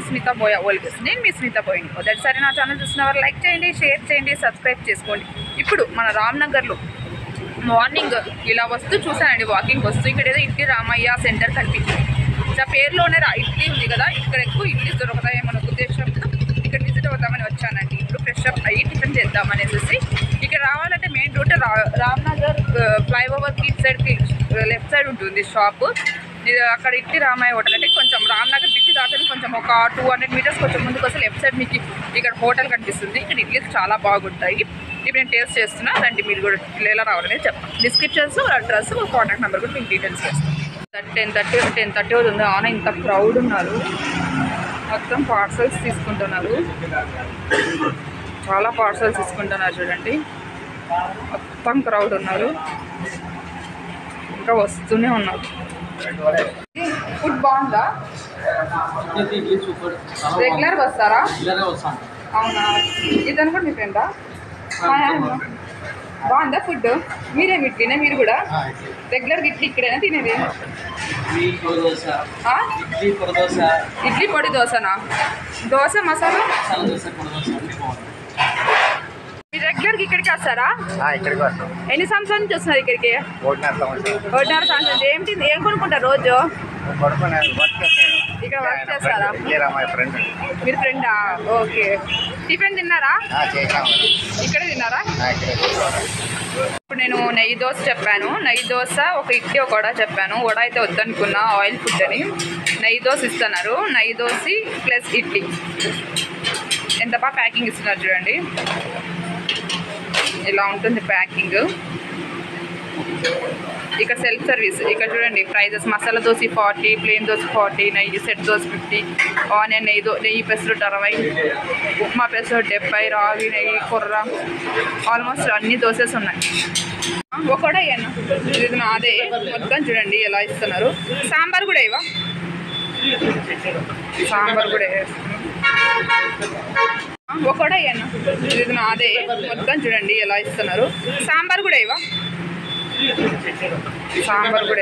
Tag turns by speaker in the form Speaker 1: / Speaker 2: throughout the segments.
Speaker 1: Smitha buoy ఓల్కిస్ నేను మీ స్మిత బోయిన్ మొదటిసారి నా ఛానల్ చూసిన వారు లైక్ చేయండి షేర్ చేయండి సబ్స్క్రైబ్ చేసుకోండి ఇప్పుడు మన రామ్నగర్లో మార్నింగ్ ఇలా వస్తూ చూసానండి వాకింగ్ వస్తూ ఇక్కడ ఏదో ఇడ్లీ రామయ్య సెంటర్ కనిపించింది ఆ పేరులోనే రా ఇడ్లీ ఉంది కదా ఇక్కడ ఎక్కువ ఇడ్లీ దొరుకుతాయేమో అనే ఉద్దేశంతో ఇక్కడ విజిట్ అవుదామని వచ్చానండి ఇప్పుడు ఫ్రెష్ అప్ అయ్యి టిఫిన్ చేద్దామనేసి ఇక్కడ రావాలంటే మెయిన్ రూట్ రా రామ్నగర్ ఫ్లైఓవర్ కి సైడ్కి లెఫ్ట్ సైడ్ ఉంటుంది షాప్ ఇది అక్కడ ఇడ్లీ రామయ్య హోటల్ అంటే కొంచెం రామ్నగర్ బిచ్చి దాటని కొంచెం ఒక టూ హండ్రెడ్ మీటర్స్ కొంచెం ముందుకు వస్తే లెఫ్ట్ సైడ్ మీకు ఇక్కడ హోటల్ కనిపిస్తుంది ఇక్కడ ఇడ్లీస్ చాలా బాగుంటాయి ఇప్పుడు నేను టేస్ట్ చేస్తున్నా రండి మీరు కూడా ఎలా రావాలనేది చెప్తాను డిస్క్రిప్షన్స్ అడ్రస్ కాంటాక్ట్ నెంబర్ కూడా మీకు డీటెయిల్స్ చేస్తాను టెన్ థర్టీ టెన్ థర్టీ అవుతుంది ఆన ఇంత క్రౌడ్ ఉన్నారు మొత్తం పార్సల్స్ తీసుకుంటున్నారు చాలా పార్సల్స్ తీసుకుంటున్నారు చూడండి మొత్తం క్రౌడ్ ఉన్నారు ఇంకా వస్తూనే ఉన్నారు ఫుడ్ బాగుందా
Speaker 2: ఇడ్లీ సూపర్
Speaker 1: రెగ్యులర్ వస్తారా
Speaker 2: రెగ్యులర్గా వస్తాను
Speaker 1: అవునా ఇతను కూడా మీ ఫ్రెండా బాగుందా ఫుడ్ మీరేం ఇడ్లీనా మీరు కూడా రెగ్యులర్ ఇడ్లీ ఇక్కడేనా తినేది
Speaker 2: ఇడ్లీ పొడి దోశ
Speaker 1: ఆ?
Speaker 2: ఇడ్లీ పొడి దోశ
Speaker 1: ఇడ్లీ పొడి దోశనా దోశ మసాలా
Speaker 2: మసాలా దోశ పొడి దోశ అన్నీ బాగుంటాయి
Speaker 1: మీరు రెగ్యులర్గా ఇక్కడికి వస్తారా
Speaker 3: ఆ, ఇక్కడికి వస్తాం
Speaker 1: ఎన్ని సంవత్సరాల నుంచి వస్తున్నారు ఇక్కడికి
Speaker 3: ఒకటిన్నర సంవత్సరం
Speaker 1: ఒకటిన్నర సంవత్సరం నుంచి ఏంటి ఏం కొనుక్కుంటారు రోజు
Speaker 3: పడుకుని వర్క్ చేస్తాను
Speaker 1: ఇక్కడ వర్క్ చేస్తారా
Speaker 3: ఇయ్యరా మా ఫ్రెండ్
Speaker 1: మీరు ఫ్రెండా ఓకే టిఫిన్ తిన్నారా
Speaker 3: చేసాం
Speaker 1: ఇక్కడే తిన్నారా
Speaker 3: ఆ, ఇక్కడే చేసాం.
Speaker 1: ఇప్పుడు నేను నెయ్యి దోశ చెప్పాను నెయ్యి దోశ ఒక ఇడ్లీ ఒక వడ చెప్పాను వడ అయితే వద్దనుకున్నా ఆయిల్ ఫుడ్ అని నెయ్యి దోశ ఇస్తున్నారు నెయ్యి దోశ ప్లస్ ఇడ్లీ ఎంత బాగా ప్యాకింగ్ ఇస్తున్నారు చూడండి ఇలా ఉంటుంది ప్యాకింగ్ ఇక్కడ సెల్ఫ్ సర్వీస్ ఇక్కడ చూడండి prices masala dosa forty plain dosa forty నెయ్యి సెట్ దోశ ఫిఫ్టీ ఆనియన్ నెయ్యి దో నెయ్యి పెసరట్ అరవై ఉప్మా పెసరట్ డెబ్బై రాగి నెయ్యి కొర్ర ఆల్మోస్ట్ అన్ని దోశస్ ఉన్నాయి ఒకటే అయ్యాను ఇది నాదే మొత్తం చూడండి ఎలా ఇస్తున్నారు సాంబార్ కూడా ఇవా సాంబార్ కూడా ఒకటే అయ్యాను ఇది నాదే మొత్తం చూడండి ఎలా ఇస్తున్నారు సాంబార్ కూడా ఇవా సాంబార్ కూడా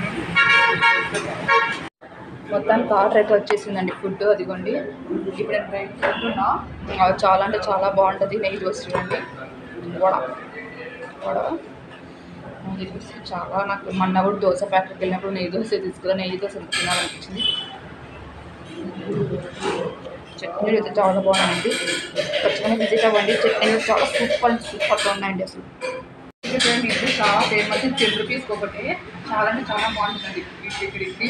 Speaker 1: మొత్తానికి ఆర్డర్ అయితే వచ్చేసిందండి ఫుడ్ అదిగోండి ఇప్పుడు నేను రైట్ తింటున్నా అది చాలా అంటే చాలా బాగుంటుంది నెయ్యి దోశ చూడండి వడ వడ నెయ్యి దోశ చాలా నాకు మొన్న కూడా దోశ ఫ్యాక్టరీకి వెళ్ళినప్పుడు నెయ్యి దోశ తీసుకురా నెయ్యి దోశ ఎంత తినాలనిపించింది చట్నీ అయితే చాలా బాగుంది ఖచ్చితంగా విజిట్ అవ్వండి చట్నీ చాలా సూపర్ సూపర్గా ఉన్నాయండి అసలు చూడండి ఇది చాలా ఫేమస్ టెన్ రూపీస్కి ఒకటి చాలా అంటే చాలా బాగుంటుందండి ఇడ్లీ ఇక్కడ ఇడ్లీ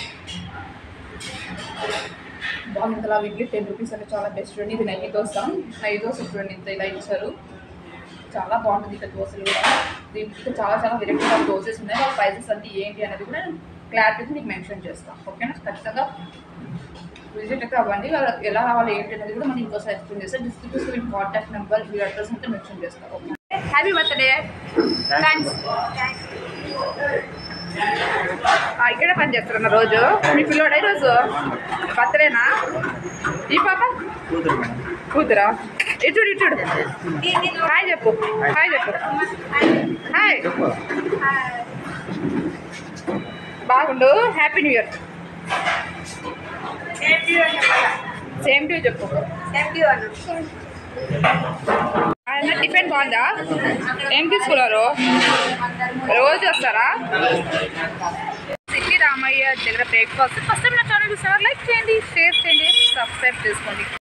Speaker 1: బాగుంది అలా ఇడ్లీ టెన్ రూపీస్ అంటే చాలా బెస్ట్ చూడండి ఇది నెయ్యి దోశ నెయ్యి దోశ చూడండి ఇంత ఇలా ఇచ్చారు చాలా బాగుంటుంది ఇక్కడ దోశలు కూడా దీంట్లో చాలా చాలా వెరైటీ ఆఫ్ దోసెస్ ఉన్నాయి వాళ్ళ ప్రైజెస్ అంటే ఏంటి అనేది కూడా నేను క్లారిటీ మీకు మెన్షన్ చేస్తాను ఓకేనా ఖచ్చితంగా విజిట్ అయితే అవ్వండి వాళ్ళ ఎలా రావాలి ఏంటి అనేది కూడా మనం ఇంకోసారి ఎక్స్ప్లెయిన్ చేస్తాను డిస్క్రిప్షన్ కాంటాక్ట్ నెంబర్ మీ అడ్రస్ అంతా మెన్షన్ చేస్తాను ఓకే హ్యాపీ బర్త్డే థ్యాంక్స్ ఇక్కడే పని చేస్తున్నా రోజు మీ పిల్లోడా ఈరోజు బర్త్డేనా ఈ పాప
Speaker 3: కూతురు మేడం
Speaker 1: కూతురా ఇటుడు ఇటుడు హాయ్ చెప్పు హాయ్ చెప్పు హాయ్
Speaker 3: చెప్పు
Speaker 1: బాగుండు happy new year same to చెప్పు ఆయన టిఫిన్ బాగుందా ఏం తీసుకున్నారు రోజు వస్తారా సిటీ రామయ్య దగ్గర బ్రేక్ఫాస్ట్ ఫస్ట్ టైం నా ఛానల్ చూసారా లైక్ చేయండి షేర్ చేయండి సబ్స్క్రైబ్ చేసుకోండి